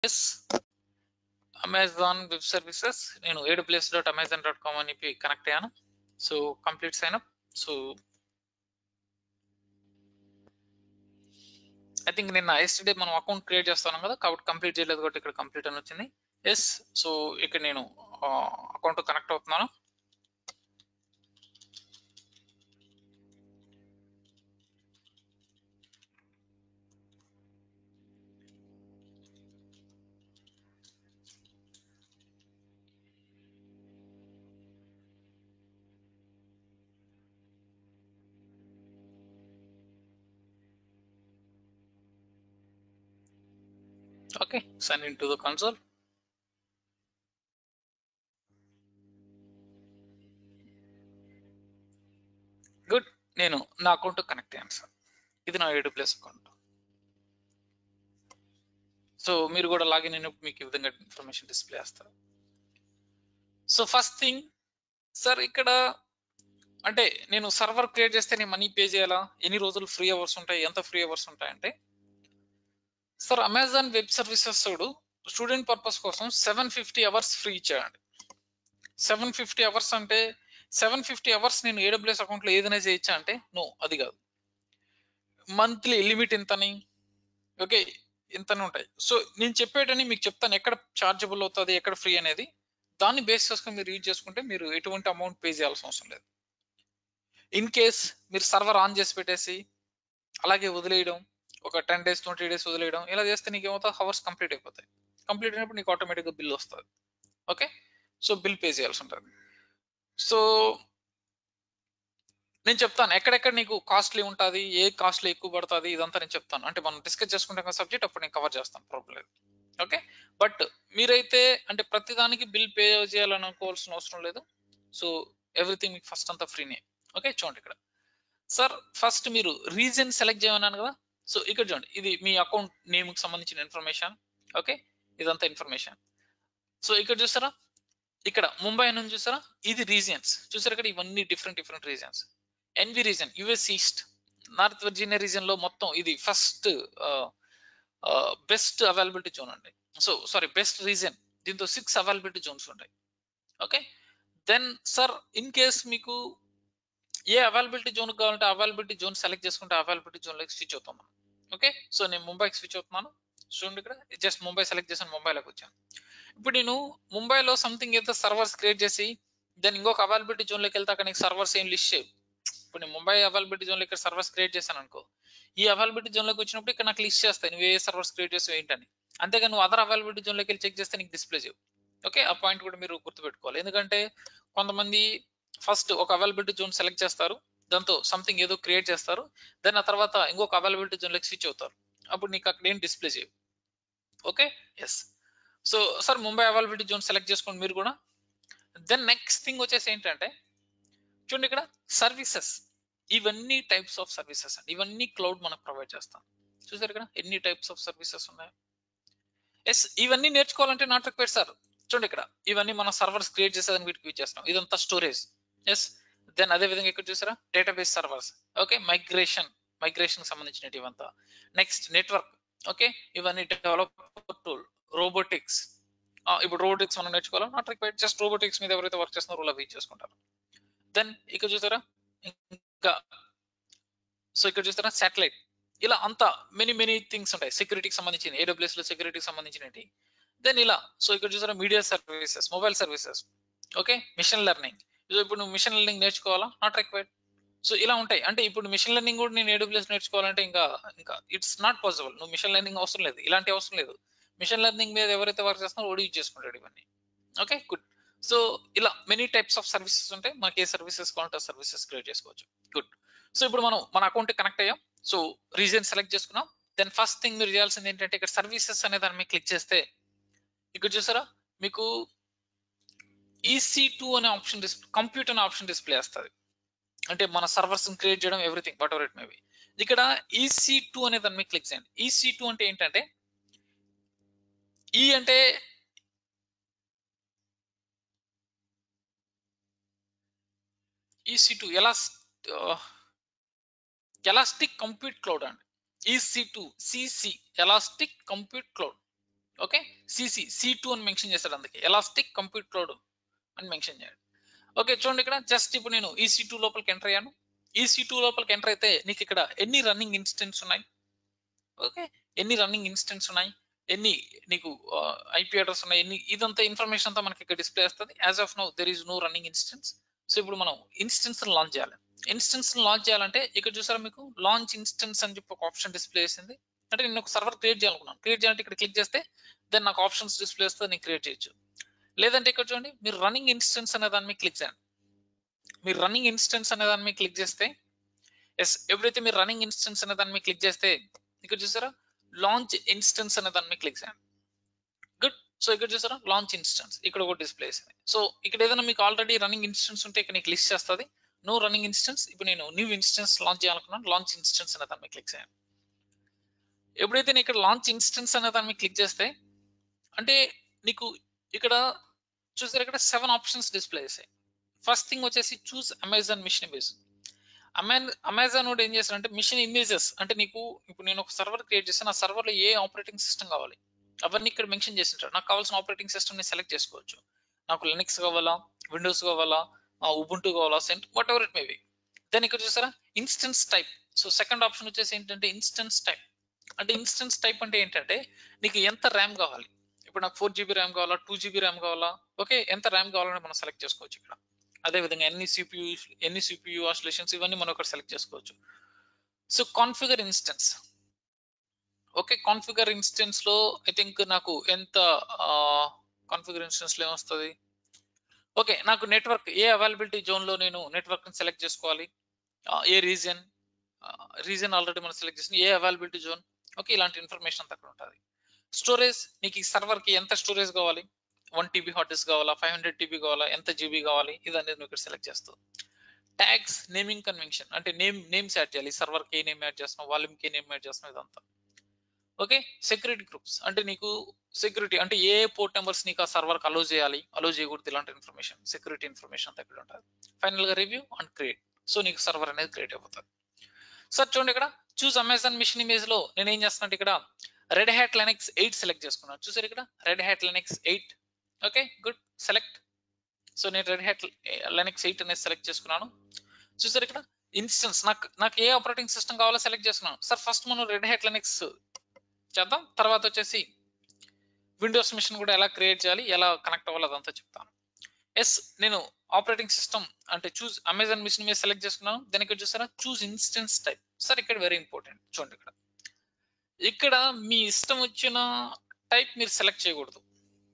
Yes Amazon web services నేను ఏడు place dot Amazon dot com అని కనెక్ట్ అయ్యాను so complete sign up so I think నిన్న yesterday మనం అకౌంట్ క్రియేట్ చేస్తాను కదా కాబట్టి కంప్లీట్ చేయలేదు కాబట్టి ఇక్కడ కంప్లీట్ అని వచ్చింది ఎస్ సో ఇక్కడ నేను అకౌంట్ కనెక్ట్ అవుతున్నాను okay sign into the console good నేను నా అకౌంట్ కనెక్ట్ అయ్యాను సార్ ఇది నా ఏడు ప్లస్ అకౌంట్ సో మీరు కూడా లాగిన్ అయినప్పుడు మీకు ఈ విధంగా ఇన్ఫర్మేషన్ డిస్ప్లే చేస్తారు సో ఫస్ట్ థింగ్ సార్ ఇక్కడ అంటే నేను సర్వర్ క్రియేట్ చేస్తే నేను మనీ పే చేయాలా ఎన్ని రోజులు ఫ్రీ అవర్స్ ఉంటాయి ఎంత ఫ్రీ అవర్స్ ఉంటాయి అంటే sir Amazon web services student purpose కోసం సెవెన్ ఫిఫ్టీ అవర్స్ ఫ్రీ ఇచ్చాడండి సెవెన్ ఫిఫ్టీ అవర్స్ అంటే సెవెన్ ఫిఫ్టీ అవర్స్ నేను ఏడబ్ల్యూఎస్ అకౌంట్లో ఏదైనా చేయొచ్చా అంటే నో అది కాదు మంత్లీ లిమిట్ ఇంతని ఓకే ఇంతనే ఉంటాయి సో నేను చెప్పేటని మీకు చెప్తాను ఎక్కడ చార్జబుల్ అవుతుంది ఎక్కడ ఫ్రీ అనేది దాన్ని బేస్ చేసుకొని మీరు యూజ్ చేసుకుంటే మీరు ఎటువంటి అమౌంట్ పే చేయాల్సిన అవసరం లేదు ఇన్ కేస్ మీరు సర్వర్ ఆన్ చేసి పెట్టేసి అలాగే వదిలేయడం ఒక టెన్ డేస్ ట్వంటీ డేస్ వదిలేయడం ఇలా చేస్తే నీకు ఏమవుతుంది హవర్స్ కంప్లీట్ అయిపోతాయి కంప్లీట్ అయినప్పుడు నీకు ఆటోమేటిక్గా బిల్ వస్తుంది ఓకే సో బిల్ పే చేయాల్సి ఉంటుంది సో నేను చెప్తాను ఎక్కడెక్కడ నీకు కాస్ట్లీ ఉంటుంది ఏ కాస్ట్లీ ఎక్కువ పడుతుంది ఇదంతా నేను చెప్తాను అంటే మనం డిస్కస్ చేసుకుంటాం సబ్జెక్ట్ అప్పుడు నేను కవర్ చేస్తాను ప్రాబ్లం లేదు ఓకే బట్ మీరైతే అంటే ప్రతిదానికి బిల్ పే చేయాలని అనుకోవాల్సిన అవసరం లేదు సో ఎవ్రీథింగ్ మీకు ఫస్ట్ అంతా ఫ్రీనే ఓకే చూడండి ఇక్కడ సార్ ఫస్ట్ మీరు రీజన్ సెలెక్ట్ చేయమన్నాను కదా సో ఇక్కడ చూడండి ఇది మీ అకౌంట్ నేమ్కి సంబంధించిన ఇన్ఫర్మేషన్ ఓకే ఇదంతా ఇన్ఫర్మేషన్ సో ఇక్కడ చూసారా ఇక్కడ ముంబై నుంచి చూసారా ఇది రీజియన్స్ చూసారా ఇక్కడ ఇవన్నీ different different regions N V region US east north Virginia region లో మొత్తం ఇది ఫస్ట్ బెస్ట్ అవైలబిలిటీ జోన్ అండి సో సారీ బెస్ట్ రీజన్ దీంతో సిక్స్ అవైలబిలిటీ జోన్స్ ఉంటాయి okay then sir in case మీకు ఏ అవైలబిలిటీ జోన్ కావాలంటే అవైలబిలిటీ జోన్ సెలెక్ట్ చేసుకుంటే అవైలబిలిటీ జోన్ లోకి స్విచ్ అవుతాం మనం ఓకే సో నేను ముంబైకి స్విచ్ అవుతున్నాను చూడండి ఇక్కడ జస్ట్ ముంబై సెలెక్ట్ చేసాను ముంబైలోకి వచ్చాను ఇప్పుడు నేను ముంబైలో సంథింగ్ ఏదో సర్వర్స్ క్రియేట్ చేసి దాని ఇంకొక అవైలబిలిటీ జోన్ లోకి వెళ్తే అక్కడ నీకు సర్వర్స్ ఏం లిస్ట్ చేయవు ఇప్పుడు నేను ముంబై అవైలబిలిటీ జోన్ లో ఇక్కడ సర్వర్స్ క్రియేట్ చేశాను అనుకో ఈ అవైలబిలిటీ జోన్ లోకి వచ్చినప్పుడు ఇక్కడ నాకు లిస్ట్ చేస్తాయి నువ్వు ఏ సర్వర్స్ క్రియేట్ చేసావు ఏంటని అంతేగాని నువ్వు అదర్ అవైలబిలిటీ జోన్ లోకి వెళ్ళి చెక్ చేస్తే నీకు డిస్ప్లే చేయవు ఓకే ఆ పాయింట్ కూడా మీరు గుర్తుపెట్టుకోవాలి ఎందుకంటే కొంతమంది ఫస్ట్ ఒక అవైలబిలిటీ జోన్ సెలెక్ట్ చేస్తారు దాంతో సంథింగ్ ఏదో క్రియేట్ చేస్తారు దెన్ ఆ తర్వాత ఇంకొక అవైలబిలిటీ జోన్ లోకి స్విచ్ అవుతారు అప్పుడు నీకు అక్కడ ఏం డిస్ప్లే చేయవు okay yes so sir Mumbai availability zone select చేసుకోండి మీరు కూడా దెన్ నెక్స్ట్ థింగ్ వచ్చేసి ఏంటంటే చూడండి ఇక్కడ సర్వీసెస్ ఇవన్నీ టైప్స్ ఆఫ్ సర్వీసెస్ అండి ఇవన్నీ క్లౌడ్ మనకు ప్రొవైడ్ చేస్తాం చూసారు ఇక్కడ ఎన్ని టైప్స్ ఆఫ్ సర్వీసెస్ ఉన్నాయి ఎస్ ఇవన్నీ నేర్చుకోవాలంటే నాట్ రిక్వైర్డ్ సార్ చూడండి ఇక్కడ ఇవన్నీ మనం సర్వర్స్ క్రియేట్ చేసేదానికి వీటికి యూజ్ చేస్తాం ఇదంతా స్టోరేజ్ ఎస్ దెన్ అదే విధంగా ఇక్కడ చూసారా database servers okay migration migration సంబంధించినవి ఇవంతా నెక్స్ట్ నెట్వర్క్ ఓకే ఇవన్నీ డెవలప్ టూల్ రోబోటిక్స్ ఇప్పుడు రోబోటిక్స్ మనం నేర్చుకోవాలి నాట్ రిక్వైర్డ్ జస్ట్ రోబోటిక్స్ మీద ఎవరైతే వర్క్ చేస్తున్నారో అలా యూజ్ చేసుకుంటారు దెన్ ఇక్కడ చూసారా ఇంకా సో ఇక్కడ చూస్తారా సాటిలైట్ ఇలా అంతా మెనీ మెనీ థింగ్స్ ఉంటాయి సెక్యూరిటీకి సంబంధించిన ఏడబ్ల్యూఎస్ లో సెక్యూరిటీకి సంబంధించినవి దెన్ ఇలా సో ఇక్కడ చూసారా media services mobile services okay machine learning ఇప్పుడు నువ్వు మిషన్ లెర్నింగ్ నేర్చుకోవాలా నాట్ రిక్వైర్డ్ సో ఇలా ఉంటాయి అంటే ఇప్పుడు మిషన్ లెర్నింగ్ కూడా నేను ఏడబ్ల్యూఎస్ నేర్చుకోవాలంటే ఇంకా ఇంకా ఇట్స్ నాట్ పాసిబుల్ నువ్వు మిషన్ లెర్నింగ్ అవసరం లేదు ఇలాంటి అవసరం లేదు మిషన్ లెర్నింగ్ మీద ఎవరైతే వర్క్ చేస్తున్నారో ఓడి యూజ్ చేసుకుంటాడు ఇవన్నీ ఓకే గుడ్ సో ఇలా మెనీ టైప్స్ ఆఫ్ సర్వీసెస్ ఉంటాయి మనకి ఏ సర్వీసెస్ కావాలంటే ఆ సర్వీసెస్ క్రియేట్ చేసుకోవచ్చు గుడ్ సో ఇప్పుడు మనం మన అకౌంట్ కనెక్ట్ అయ్యాం సో రీజన్ సెలెక్ట్ చేసుకున్నాం దెన్ ఫస్ట్ థింగ్ మీరు చేయాల్సింది ఏంటంటే ఇక్కడ సర్వీసెస్ అనే దాన్ని క్లిక్ చేస్తే ఇక్కడ చూసారా మీకు ఈసీ టూ అనే ఆప్షన్ డిస్ప్లే కంప్యూటర్ అనే ఆప్షన్ డిస్ప్లే వస్తుంది అంటే మన సర్వర్స్ క్రియేట్ చేయడం everything whatever it maybe ఇక్కడ ఈసీ టూ అనే దాన్ని క్లిక్ చేయండి ఈసీ టూ అంటే ఏంటంటే ఈ అంటే ఈసీ టూ ఎలా ఎలాస్టిక్ కంప్యూట్ క్లౌడ్ అండి EC two CC elastic compute cloud okay CC C two అని మెన్షన్ చేశాడు అందుకే ఎలాస్టిక్ కంప్యూట్ క్లౌడ్ అని మెన్షన్ చేయాలి ఓకే చూడండి ఇక్కడ జస్ట్ ఇప్పుడు నేను ఈ సి టూ లోపలికి ఎంటర్ అయ్యాను ఈ సి టూ లోపలికి ఎంటర్ అయితే నీకు ఇక్కడ ఎన్ని రన్నింగ్ ఇన్స్టెన్స్ ఉన్నాయి ఓకే ఎన్ని రన్నింగ్ ఇన్స్టెన్స్ ఉన్నాయి ఎన్ని నీకు ఐపీ అడ్రస్ ఉన్నాయి ఎన్ని ఇదంతా ఇన్ఫర్మేషన్ అంతా మనకి ఇక్కడ డిస్ప్లే వస్తుంది as of no there is no running instance so ఇప్పుడు మనం ఇన్స్టెన్స్ లాంచ్ చేయాలి ఇన్స్టెన్స్ లాంచ్ చేయాలంటే ఇక్కడ చూసారా మీకు లాంచ్ ఇన్స్టెన్స్ అని చెప్పి ఒక ఆప్షన్ డిస్ప్లే చేసింది అంటే నేను ఒక సర్వర్ క్రియేట్ చేయాలనుకున్నాను క్రియేట్ చేయాలంటే ఇక్కడ క్లిక్ చేస్తే దెన్ నాకు ఆప్షన్స్ డిస్ప్లే వస్తే నేను క్రియేట్ చేయొచ్చు లేదంటే ఇక్కడ చూడండి మీరు రన్నింగ్ ఇన్స్టెన్స్ అనే దాని మీద క్లిక్ చేయండి మీరు రన్నింగ్ ఇన్స్టెన్స్ అనే దాని మీద క్లిక్ చేస్తే ఎస్ ఎప్పుడైతే మీరు రన్నింగ్ ఇన్స్టెన్స్ అనే దాని మీద క్లిక్ చేస్తే ఇక్కడ చూసారా లాంచ్ ఇన్స్టెన్స్ అనే దాని మీద క్లిక్ చేయండి గుడ్ సో ఇక్కడ చూసారా లాంచ్ ఇన్స్టెన్స్ ఇక్కడ ఒక డిస్ప్లే వేసింది సో ఇక్కడ ఏదైనా మీకు ఆల్రెడీ రన్నింగ్ ఇన్స్టెన్స్ ఉంటే ఇక్కడ నీకు లిస్ట్ చేస్తుంది నో రన్నింగ్ ఇన్స్టెన్స్ ఇప్పుడు నేను న్యూ ఇన్స్టెన్స్ లాంచ్ చేయాలనుకున్నాను లాంచ్ ఇన్స్టెన్స్ అనే దాని మీద క్లిక్ చేయండి ఎప్పుడైతే నేను ఇక్కడ లాంచ్ ఇన్స్టెన్స్ అనే దాని మీద క్లిక్ చేస్తే అంటే నీకు ఇక్కడ చూసారు ఇక్కడ సెవెన్ ఆప్షన్స్ డిస్ప్లే చేసాయి ఫస్ట్ థింగ్ వచ్చేసి choose Amazon machine image Amazon Amazon కూడా ఏం చేస్తారంటే మిషన్ ఇమేజెస్ అంటే నీకు ఇప్పుడు నేను ఒక సర్వర్ క్రియేట్ చేస్తాను ఆ సర్వర్ లో ఏ ఆపరేటింగ్ సిస్టమ్ కావాలి అవన్నీ ఇక్కడ మెన్షన్ చేసింటారు నాకు కావాల్సిన ఆపరేటింగ్ సిస్టమ్ ని సెలెక్ట్ చేసుకోవచ్చు నాకు లినక్స్ కావాలా విండోస్ కావాలా ఉబుంటూ కావాలా cent whatever it may be then ఇక్కడ చూసారా instance type so second option వచ్చేసి ఏంటంటే ఇన్స్టెన్స్ టైప్ అంటే ఇన్స్టెన్స్ టైప్ అంటే ఏంటంటే నీకు ఎంత ర్యామ్ కావాలి ఇప్పుడు నాకు ఫోర్ జీబీ ర్యామ్ కావాలా టూ జీబీ ర్యామ్ కావాలా ఓకే ఎంత ర్యామ్ కావాలని మనం సెలెక్ట్ చేసుకోవచ్చు ఇక్కడ అదే విధంగా ఎన్ని సిపియు ఎన్ని సిపియు ఆసిలేషన్స్ ఇవన్నీ మనం ఇక్కడ సెలెక్ట్ చేసుకోవచ్చు so configure instance okay configure instance లో ఐ థింక్ నాకు ఎంత కాన్ఫిగర్ ఇన్స్టెన్స్ లో ఏమొస్తుంది ఓకే నాకు నెట్వర్క్ ఏ అవైలబిలిటీ జోన్ లో నేను నెట్వర్క్ సెలెక్ట్ చేసుకోవాలి ఏ రీజన్ రీజన్ ఆల్రెడీ మనం సెలెక్ట్ చేసిన ఏ అవైలబిలిటీ జోన్ ఓకే ఇలాంటి ఇన్ఫర్మేషన్ అంతా అక్కడ ఉంటుంది స్టోరేజ్ నీకు ఈ సర్వర్ కి ఎంత స్టోరేజ్ కావాలి వన్ టీబీ హార్డ్ డిస్క్ కావాలా ఫైవ్ హండ్రెడ్ టీబీ కావాలా ఎంత జీబీ కావాలి ఇది అనేది నువ్వు ఇక్కడ సెలెక్ట్ చేస్తావు ట్యాగ్స్ నేమింగ్ కన్వెన్షన్ అంటే నేమ్ నేమ్స్ యాడ్ చేయాలి సర్వర్ కి ఏ నేమ్ యాడ్ చేస్తున్నావు వాల్యూమ్ కి ఏ నేమ్ యాడ్ చేస్తున్నావు ఇదంతా ఓకే సెక్యూరిటీ గ్రూప్స్ అంటే నీకు సెక్యూరిటీ అంటే ఏ పోర్ట్ నెంబర్స్ నీకు ఆ సర్వర్ కి అలో చేయాలి అలో చేయకూడదు ఇలాంటి ఇన్ఫర్మేషన్ సెక్యూరిటీ ఇన్ఫర్మేషన్ అంతా ఇక్కడ ఉంటుంది ఫైనల్ గా రివ్యూ అండ్ క్రియేట్ సో నీకు సర్వర్ అనేది క్రియేట్ అయిపోతుంది సార్ చూడండి ఇక్కడ చూస్ అమెజాన్ మిషన్ ఇమేజ్ లో నేను ఏం చేస్తున్నట్టు ఇక్కడ Red Hat Linux eight select చేసుకున్నాను చూసారు ఇక్కడ Red Hat Linux eight okay good select so నేను రెడ్ హ్యాట్ లెనెక్స్ ఎయిట్ అనేది సెలెక్ట్ చేసుకున్నాను చూసారు ఇక్కడ ఇన్స్టెన్స్ నాకు నాకు ఏ ఆపరేటింగ్ సిస్టమ్ కావాలో సెలెక్ట్ చేసుకున్నాను సార్ ఫస్ట్ మనం రెడ్ హ్యాట్ లెనెక్స్ చేద్దాం తర్వాత వచ్చేసి విండోస్ మిషన్ కూడా ఎలా క్రియేట్ చేయాలి ఎలా కనెక్ట్ అవ్వాలి అదంతా చెప్తాను ఎస్ నేను ఆపరేటింగ్ సిస్టమ్ అంటే చూస్ అమెజాన్ మిషన్ మీద సెలెక్ట్ చేసుకున్నాను దాని ఇక్కడ చూసారా చూస్ ఇన్స్టెన్స్ టైప్ సార్ ఇక్కడ వెరీ ఇంపార్టెంట్ చూడండి ఇక్కడ ఇక్కడ మీ ఇష్టం వచ్చిన టైప్ మీరు సెలెక్ట్ చేయకూడదు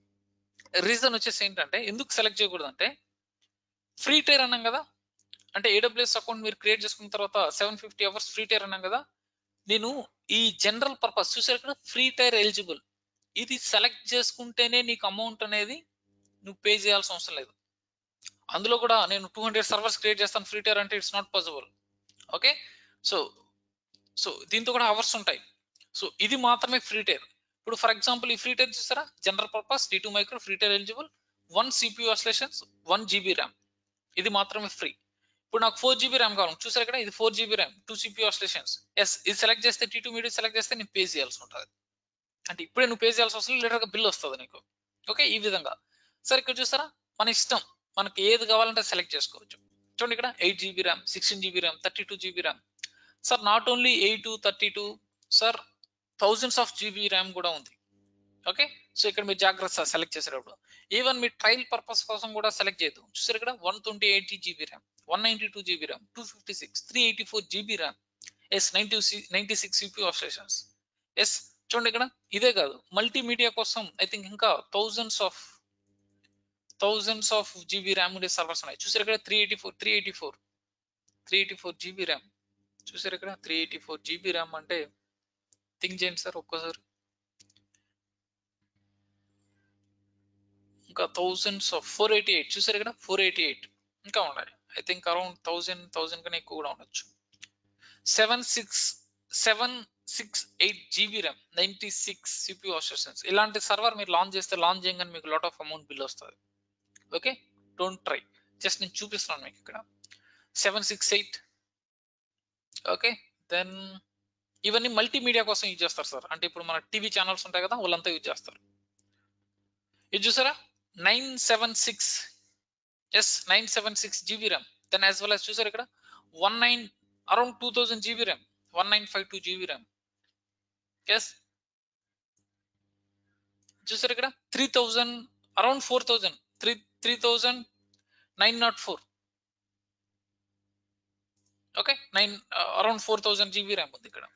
రీజన్ వచ్చేసి ఏంటంటే ఎందుకు సెలెక్ట్ చేయకూడదు అంటే ఫ్రీ టైర్ అన్నాం కదా అంటే ఏడబ్ల్యూఎస్ అకౌంట్ మీరు క్రియేట్ చేసుకున్న తర్వాత seven fifty hours free tier అన్నాం కదా నేను ఈ జనరల్ పర్పస్ చూసారు ఇక్కడ ఫ్రీ టైర్ ఎలిజిబుల్ ఇది సెలెక్ట్ చేసుకుంటేనే నీకు అమౌంట్ అనేది నువ్వు పే చేయాల్సిన అవసరం లేదు అందులో కూడా నేను టూ హండ్రెడ్ సర్వర్స్ క్రియేట్ చేస్తాను ఫ్రీ టైర్ అంటే it's not possible okay so so దీంతో కూడా అవర్స్ ఉంటాయి సో ఇది మాత్రమే ఫ్రీ టైర్ ఇప్పుడు ఫర్ ఎగ్జాంపుల్ ఈ ఫ్రీ టైర్ చూసారా general purpose T two micro free tier eligible one CPU అసలేషన్స్ వన్ జీబీ ర్యామ్ ఇది మాత్రమే ఫ్రీ ఇప్పుడు నాకు ఫోర్ జీబీ ర్యామ్ కావాలి చూసారు ఇక్కడ ఇది four GB RAM two CPU ఆస్లేషన్స్ ఎస్ ఇది సెలెక్ట్ చేస్తే టీ టూ మీడియం సెలెక్ట్ చేస్తే నేను పే చేయాల్సి ఉంటుంది అంటే ఇప్పుడే నువ్వు పే చేయాల్సి వస్తుంది లేటర్ బిల్ వస్తుంది నీకు ఓకే ఈ విధంగా సరే ఇక్కడ చూసారా మన ఇష్టం మనకి ఏది కావాలంటే సెలెక్ట్ చేసుకోవచ్చు చూడండి ఇక్కడ eight GB RAM sixteen GB RAM thirty two GB RAM sir not only eight thirty two sir thousands of GB RAM కూడా ఉంది ఓకే సో ఇక్కడ మీరు జాగ్రత్త సెలెక్ట్ చేసేటప్పుడు ఈవెన్ మీ ట్రయల్ పర్పస్ కోసం కూడా సెలెక్ట్ చేయదు చూసారు ఇక్కడ one twenty eight GB RAM one ninety two GB RAM two fifty six three eighty four GB RAM yes ninety ninety six CP operations yes చూడండి ఇక్కడ ఇదే కాదు మల్టీమీడియా కోసం ఐ థింక్ ఇంకా thousands of thousands of GB RAM ఉండే servers ఉన్నాయి చూసారు ఇక్కడ three eighty four three eighty four three eighty four GB RAM చూసారు ఇక్కడ three eighty four GB RAM అంటే థింక్ చేయండి సార్ ఒక్కసారి ఇంకా thousands of four eighty eight చూసారు ఇక్కడ ఫోర్ ఎయిటీ ఎయిట్ ఇంకా ఉన్నాయి I think around thousand thousand కన్నా ఎక్కువ కూడా ఉండొచ్చు seven six seven six eight GB RAM ninety six CP ఆసెషన్స్ ఇలాంటి సర్వర్ మీరు లాంచ్ చేస్తే లాంచ్ చేయగానే మీకు లాట్ ఆఫ్ అమౌంట్ బిల్ వస్తుంది ఓకే డోంట్ ట్రై జస్ట్ నేను చూపిస్తున్నాను మీకు ఇక్కడ seven six eight okay then ఇవన్నీ మల్టీమీడియా కోసం యూజ్ చేస్తారు సార్ అంటే ఇప్పుడు మన టీవీ ఛానల్స్ ఉంటాయి కదా వాళ్ళంతా యూజ్ చేస్తారు ఇది చూసారా nine seven six yes nine seven six GB RAM then as well as చూసారు ఇక్కడ one nine around two thousand GB RAM one nine five two GB RAM yes చూసారు ఇక్కడ three thousand around four thousand three three thousand nine not four okay nine around four thousand GB RAM ఉంది ఇక్కడ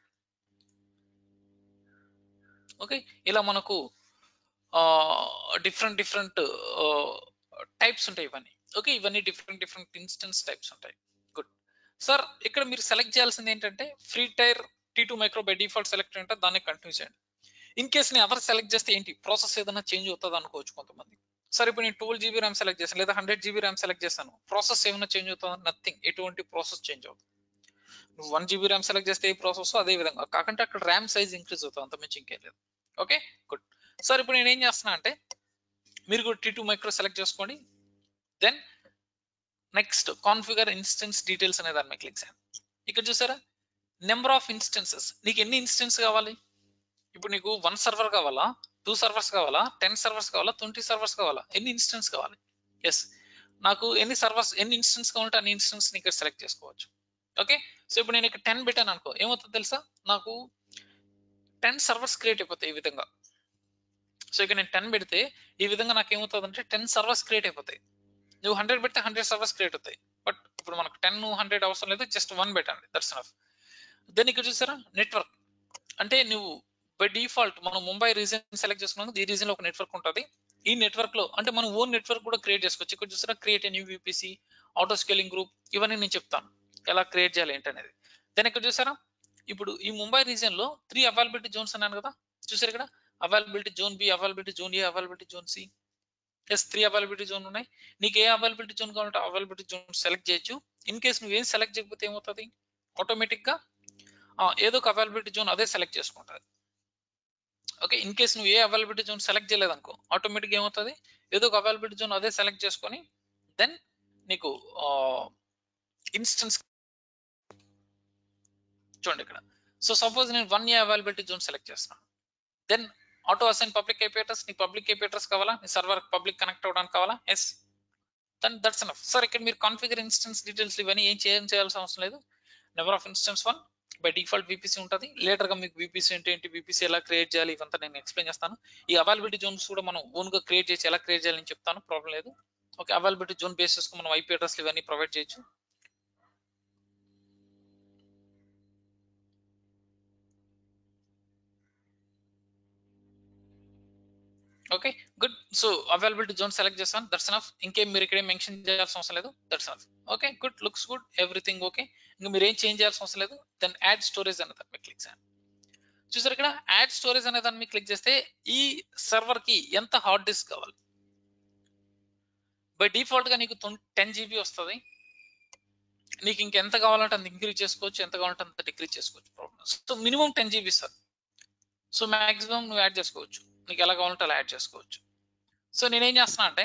okay ఇలా మనకు different different types ఉంటాయి ఇవన్నీ okay ఇవన్నీ different different instance types ఉంటాయి గుడ్ సార్ ఇక్కడ మీరు సెలెక్ట్ చేయాల్సింది ఏంటంటే free tier T two micro by default select అంటే దాన్ని కంటిన్యూ చేయండి ఇన్ కేస్ నేను అదర్ సెలెక్ట్ చేస్తే ఏంటి ప్రాసెస్ ఏదైనా చేంజ్ అవుతుంది అనుకోవచ్చు కొంతమంది సరే ఇప్పుడు నేను ట్వెల్వ్ జీబీ ర్యామ్ సెలెక్ట్ చేశాను లేదా హండ్రెడ్ జీబీ ర్యామ్ సెలెక్ట్ చేశాను ప్రాసెస్ ఏమైనా చేంజ్ అవుతుందా నథింగ్ ఎటువంటి ప్రాసెస్ చేంజ్ అవుతుంది నువ్వు వన్ జీబీ ర్యామ్ సెలెక్ట్ చేస్తే ఏ ప్రాసెస్ అదే విధంగా కాకుంటే అక్కడ ర్యామ్ సైజ్ ఇంక్రీజ్ అవుతుంది అంత మించి ఇంకేం లేదు ఓకే గుడ్ సార్ ఇప్పుడు నేను ఏం చేస్తున్నా అంటే మీరు కూడా టీ టూ మైక్రో సెలెక్ట్ చేసుకోండి then next configure instance details అనే దాని మీద క్లిక్ చేయండి ఇక్కడ చూసారా నెంబర్ ఆఫ్ ఇన్స్టెన్సెస్ నీకు ఎన్ని ఇన్స్టెన్స్ కావాలి ఇప్పుడు నీకు వన్ సర్వర్ కావాలా టూ సర్వర్స్ కావాలా టెన్ సర్వర్స్ కావాలా ట్వంటీ సర్వర్స్ కావాలా ఎన్ని ఇన్స్టెన్స్ కావాలి ఎస్ నాకు ఎన్ని సర్వర్స్ ఎన్ని ఇన్స్టెన్స్ కావాలంటే అన్ని ఇన్స్టెన్స్ ని ఇక్కడ సెలెక్ట్ చేసుకోవచ్చు ఓకే సో ఇప్పుడు నేను ఇక్కడ టెన్ పెట్టాను అనుకో ఏమవుతుంది తెలుసా నాకు టెన్ సర్వర్స్ క్రియేట్ అయిపోతాయి ఈ విధంగా సో ఇక్కడ నేను టెన్ పెడితే ఈ విధంగా నాకు ఏమవుతుంది అంటే టెన్ సర్వర్స్ క్రియేట్ అయిపోతాయి నువ్వు హండ్రెడ్ పెడితే హండ్రెడ్ సర్వర్స్ క్రియేట్ అవుతాయి బట్ ఇప్పుడు మనకు టెన్ హండ్రెడ్ అవసరం లేదు జస్ట్ వన్ పెట్టండి దట్స్ ఎనఫ్ దెన్ ఇక్కడ చూసారా నెట్వర్క్ అంటే నువ్వు బై డిఫాల్ట్ మనం ముంబై రీజన్ సెలెక్ట్ చేసుకున్నాం ఈ రీజన్ లో ఒక నెట్వర్క్ ఉంటుంది ఈ నెట్వర్క్ లో అంటే మనం ఓన్ నెట్వర్క్ కూడా క్రియేట్ చేసుకోవచ్చు ఇక్కడ చూసారా create new VPC auto scaling group ఇవన్నీ నేను చెప్తాను ఎలా క్రియేట్ చేయాలి ఏంటనేది దెన్ ఇక్కడ చూసారా ఇప్పుడు ఈ ముంబై రీజన్ లో త్రీ అవైలబిలిటీ జోన్స్ అన్నాను కదా చూసారు ఇక్కడ availability zone B availability zone A availability zone C yes three availability zone ఉన్నాయి నీకు ఏ అవైలబిలిటీ జోన్ కావాలంటే అవైలబిలిటీ జోన్ సెలెక్ట్ చేయొచ్చు ఇన్ కేస్ నువ్వు ఏం సెలెక్ట్ చేయకపోతే ఏమవుతుంది ఆటోమేటిక్ గా ఏదో ఒక అవైలబిలిటీ జోన్ అదే సెలెక్ట్ చేసుకుంటుంది ఓకే ఇన్ కేస్ నువ్వు ఏ అవైలబిలిటీ జోన్ సెలెక్ట్ చేయలేదు అనుకో ఆటోమేటిక్ ఏమవుతుంది ఏదో ఒక అవైలబిలిటీ జోన్ అదే సెలెక్ట్ చేసుకొని దెన్ నీకు ఇన్స్టెన్స్ చూడండి ఇక్కడ సో సపోజ్ నేను one A availability zone select చేస్తాను then auto assign public IP addresses నీ పబ్లిక్ ఐపీఎటర్స్ కావాలా నీ సర్వర్ పబ్లిక్ కనెక్ట్ అవ్వడానికి కావాలా yes then that's enough sir ఇక్కడ మీరు కాన్ఫిగర్ ఇన్స్టెన్స్ డీటెయిల్స్ ఇవన్నీ ఏం చేయాలి చేయాల్సిన అవసరం లేదు number of instance one by default VPC ఉంటుంది లేటర్ గా మీకు విపిసి అంటే ఏంటి విపిసి ఎలా క్రియేట్ చేయాలి ఇవంతా నేను ఎక్స్ప్లెయిన్ చేస్తాను ఈ అవైలబిలిటీ జోన్స్ కూడా మనం ఓన్ గా క్రియేట్ చేసి ఎలా క్రియేట్ చేయాలని చెప్తాను ప్రాబ్లం లేదు ఓకే అవైలబిలిటీ జోన్ బేసిస్ మనం ఐపీ అడ్రస్ ఇవన్నీ ప్రొవైడ్ చేయొచ్చు okay good so availability zone select చేస్తాను దట్స్ ఎనఫ్ ఇంకేం మీరు ఇక్కడే మెన్షన్ చేయాల్సిన అవసరం లేదు that's enough okay good looks good everything okay ఇంకా మీరు ఏం చేంజ్ చేయాల్సిన అవసరం లేదు దెన్ యాడ్ స్టోరేజ్ అనే దాన్ని మీరు క్లిక్ చేయండి చూసారు ఇక్కడ యాడ్ స్టోరేజ్ అనే దాన్ని మీరు క్లిక్ చేస్తే ఈ సర్వర్ కి ఎంత హార్డ్ డిస్క్ కావాలి బై డిఫాల్ట్ గా నీకు టెన్ జీబీ వస్తుంది నీకు ఇంకెంత కావాలంటే అంత ఇంక్రీజ్ చేసుకోవచ్చు ఎంత కావాలంటే అంత డిక్రీజ్ చేసుకోవచ్చు problem so minimum ten GB sir so maximum నువ్వు యాడ్ చేసుకోవచ్చు నీకు ఎలా కావాలంటే అలా యాడ్ చేసుకోవచ్చు సో నేనేం చేస్తున్నా అంటే